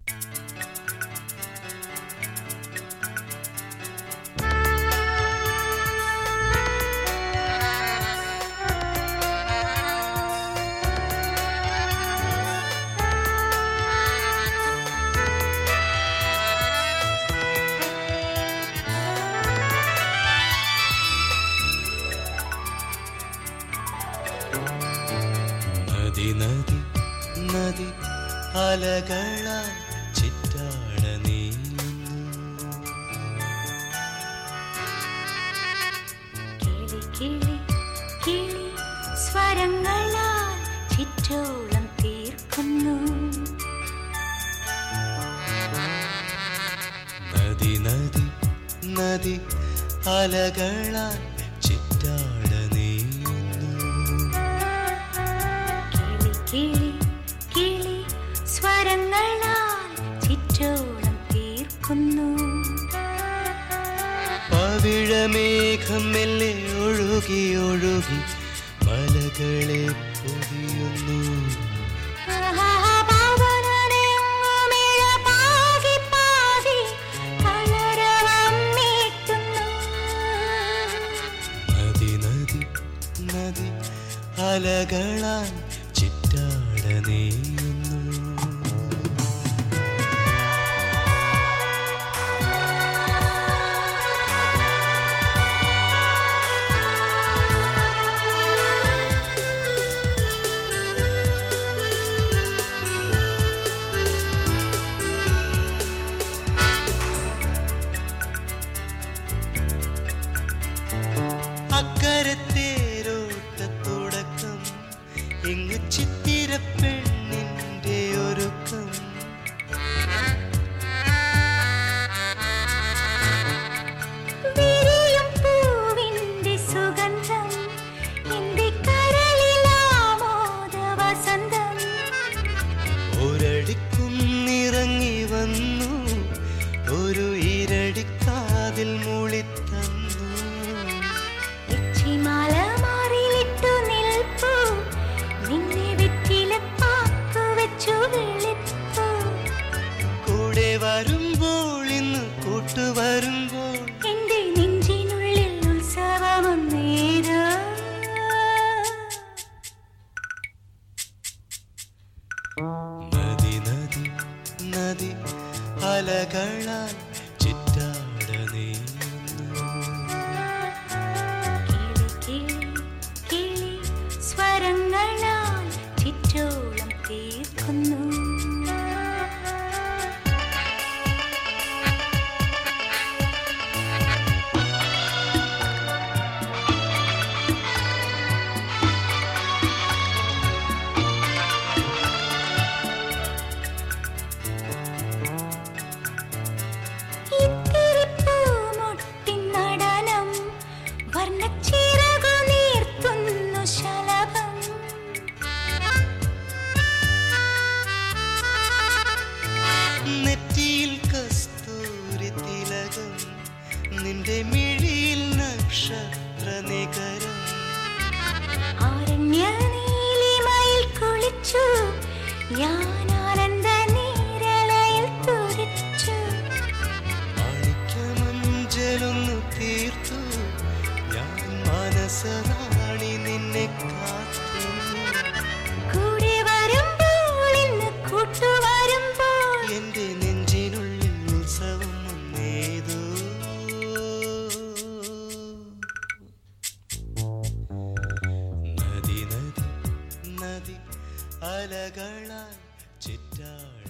നദി നദി നദി അലകളാൽ ചിറ്റാട നീങ്ങുന്നു കിളി കിളി കിളി സ്വരങ്ങളാൽ ചുറ്റോളം തീർക്കുന്നു നദി നദി നദി അലകളാൽ ചിറ്റാട നീങ്ങുന്നു കിളി കിളി കിളി സ്വരങ്ങളാൽ ചുറ്റോളം തീർക്കുന്നു പവിഴമേഘം മെല്ലെ ഒഴുകി ഒഴുകി മലകളെ പൊതിയുന്നു പാവനനെങ്ങുമിഴ പാകി പാകി കളരവം നീട്ടുന്നു നദി നദി നദി അലകളാൽ ചിറ്റാട നീങ്ങുന്നു അക്കരത്തേരോട്ട തുടക്കം ഇങ്ങ് ചിത്തിര പെണ്ണിന്റെ ഒരുക്കം വിരിയും പൂവിന്റെ സുഗന്ധം എന്റെ കരളിലാമോദ വസന്തം ഒരടിക്കുന്നിറങ്ങി വന്നു ഒരു ഇരടിക്കാതിൽ മൂളിത്തന്നു എച്ചിമാല മാറിലിട്ടു നിൽപ്പു നിന്നെ വെറ്റിലപ്പാക്കു വെച്ചു വിളിപ്പു കൂടെ വരുമ്പോൾ ഇന്ന് കൂട്ടുവരുമ്പോൾ എന്റെ നെഞ്ചിനുള്ളിൽ ഉത്സവമൊന്നേരോ നദി നദി നദി അലകളാൽ ചിറ്റാട നീങ്ങുന്നു കിളി കിളി കിളി സ്വരങ്ങളാൽ ചുറ്റോളം തീർക്കുന്നു ഇത്തിരിപ്പൂമൊട്ടിൻ നടനം വർണ്ണച്ചിറകു നീർത്തുന്നു ശലഭം നെറ്റിയിൽ കസ്തൂരി തിലകം നിന്റെ മിഴിയിൽ നക്ഷത്ര നികരം ആരണ്യ നീലിമയിൽ കുളിച്ചു ഞാൻ ആനന്ദ നീരലയിൽ തുടിച്ചു മാണിക്യമഞ്ചലൊന്നു തീർത്തു ഞാൻ മനസ്സറാണി നിന്നെ കാത്തു കൂടെ വരുമ്പോൾ ഇന്ന് കൂട്ടുവരുമ്പോൾ എന്റെ നെഞ്ചിനുള്ളിൽ ഉത്സവം വന്നേതോ നദി നദി നദി അലകളാൽ ചിറ്റാട